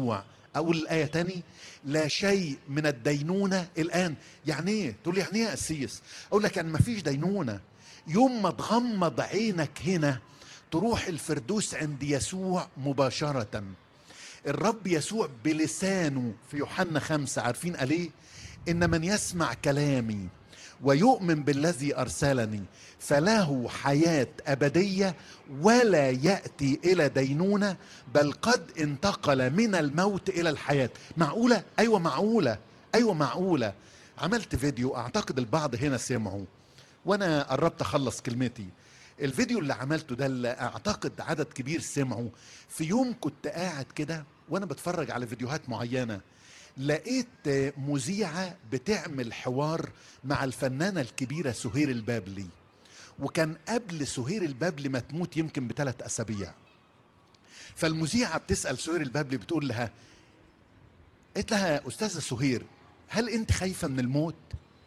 يسوع اقول الايه تاني لا شيء من الدينونه الان يعني ايه تقول لي يعني ايه يا قسيس اقول لك يعني ما فيش دينونه يوم ما تغمض عينك هنا تروح الفردوس عند يسوع مباشره الرب يسوع بلسانه في يوحنا خمسة عارفين قال ايه ان من يسمع كلامي ويؤمن بالذي ارسلني فله حياه ابديه ولا ياتي الى دينونه بل قد انتقل من الموت الى الحياه معقوله ايوه معقوله ايوه معقوله عملت فيديو اعتقد البعض هنا سمعوا وانا قربت اخلص كلمتي الفيديو اللي عملته ده اللي اعتقد عدد كبير سمعه في يوم كنت قاعد كده وانا بتفرج على فيديوهات معينه لقيت مذيعه بتعمل حوار مع الفنانه الكبيره سهير البابلي وكان قبل سهير البابلي ما تموت يمكن بثلاث اسابيع فالمذيعه بتسال سهير البابلي بتقول لها قالت لها استاذه سهير هل انت خايفه من الموت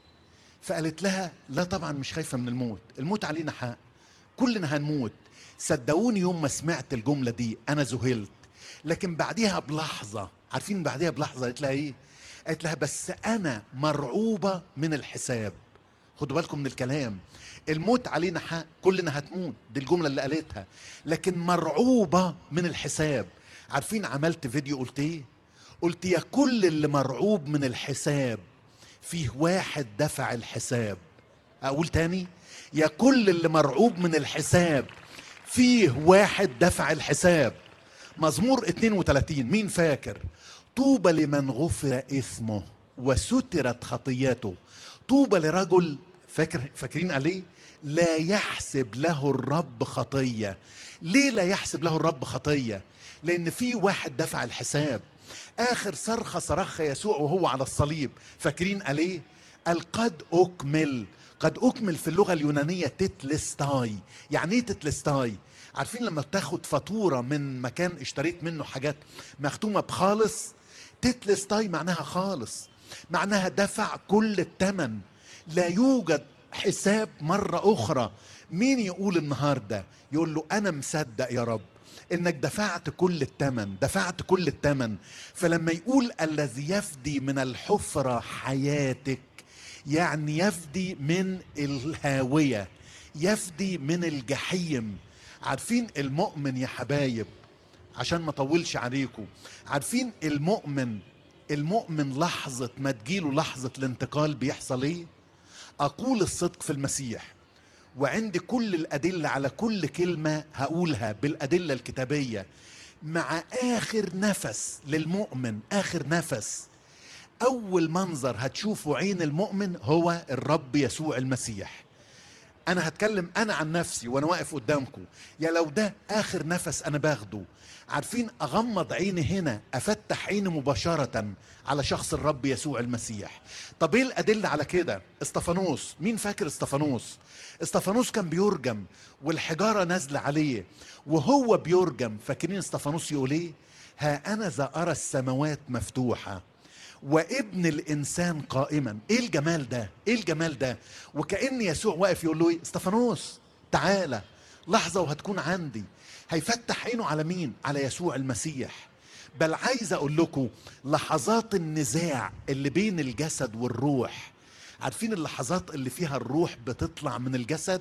فقالت لها لا طبعا مش خايفه من الموت الموت علينا حق كلنا هنموت صدقوني يوم ما سمعت الجمله دي انا ذهلت لكن بعديها بلحظه عارفين بعديها بلحظه قالت لها ايه قالت لها بس انا مرعوبه من الحساب خدوا بالكم من الكلام الموت علينا حق كلنا هتموت دي الجمله اللي قالتها لكن مرعوبه من الحساب عارفين عملت فيديو قلت ايه قلت يا كل اللي مرعوب من الحساب فيه واحد دفع الحساب اقول تاني يا كل اللي مرعوب من الحساب فيه واحد دفع الحساب مزمور 32 مين فاكر طوبى لمن غفر اسمه وسترت خطيته طوبى لرجل فاكر فاكرين عليه لا يحسب له الرب خطيه ليه لا يحسب له الرب خطيه لان في واحد دفع الحساب اخر صرخه صرخها يسوع وهو على الصليب فاكرين عليه قال قد اكمل قد اكمل في اللغه اليونانيه تتلستاي يعني ايه تتلستاي عارفين لما تاخد فاتوره من مكان اشتريت منه حاجات مختومه بخالص تتلستاي معناها خالص معناها دفع كل الثمن لا يوجد حساب مره اخرى مين يقول النهارده يقول له انا مصدق يا رب انك دفعت كل الثمن دفعت كل الثمن فلما يقول الذي يفدي من الحفره حياتك يعني يفدي من الهاويه يفدي من الجحيم عارفين المؤمن يا حبايب عشان ما اطولش عليكم عارفين المؤمن المؤمن لحظه ما تجيله لحظه الانتقال بيحصل ايه اقول الصدق في المسيح وعندي كل الأدلة على كل كلمة هقولها بالأدلة الكتابية مع آخر نفس للمؤمن آخر نفس أول منظر هتشوفه عين المؤمن هو الرب يسوع المسيح أنا هتكلم أنا عن نفسي وأنا واقف قدامكم يا لو ده آخر نفس أنا باخده عارفين أغمض عيني هنا أفتح عيني مباشرة على شخص الرب يسوع المسيح طب إيه الأدلة على كده استفانوس مين فاكر استفانوس استفانوس كان بيرجم والحجارة نازلة عليه وهو بيرجم فاكرين استفانوس يقول ايه ها أنا ذا أرى السماوات مفتوحة وابن الإنسان قائما ايه الجمال ده ايه الجمال ده وكأن يسوع واقف يقول له ايه استفانوس تعالى لحظة وهتكون عندي هيفتح عينه على مين على يسوع المسيح بل عايز اقول لكم لحظات النزاع اللي بين الجسد والروح عارفين اللحظات اللي فيها الروح بتطلع من الجسد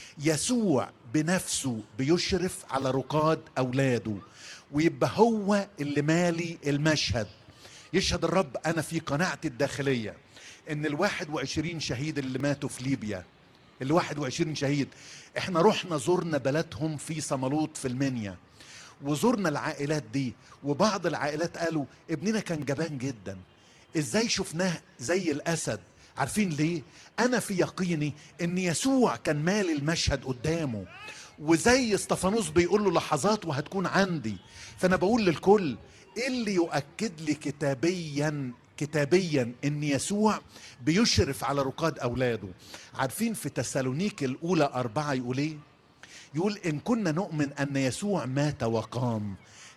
يسوع بنفسه بيشرف على رقاد اولاده ويبقى هو اللي مالي المشهد يشهد الرب انا في قناعتي الداخليه ان الواحد وعشرين شهيد اللي ماتوا في ليبيا الواحد وعشرين شهيد احنا رحنا زرنا بلدهم في صمالوط في المنيا وزرنا العائلات دي وبعض العائلات قالوا ابننا كان جبان جدا ازاي شفناه زي الاسد عارفين ليه انا في يقيني ان يسوع كان مالي المشهد قدامه وزي استفانوس بيقول له لحظات وهتكون عندي فانا بقول للكل ايه اللي يؤكد لي كتابيا كتابيا ان يسوع بيشرف على رقاد اولاده عارفين في تسالونيك الاولى اربعه يقول ايه يقول ان كنا نؤمن ان يسوع مات وقام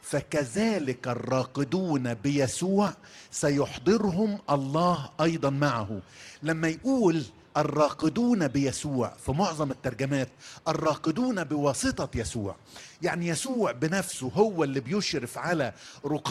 فكذلك الراقدون بيسوع سيحضرهم الله ايضا معه لما يقول الراقدون بيسوع في معظم الترجمات الراقدون بواسطه يسوع يعني يسوع بنفسه هو اللي بيشرف على رقاد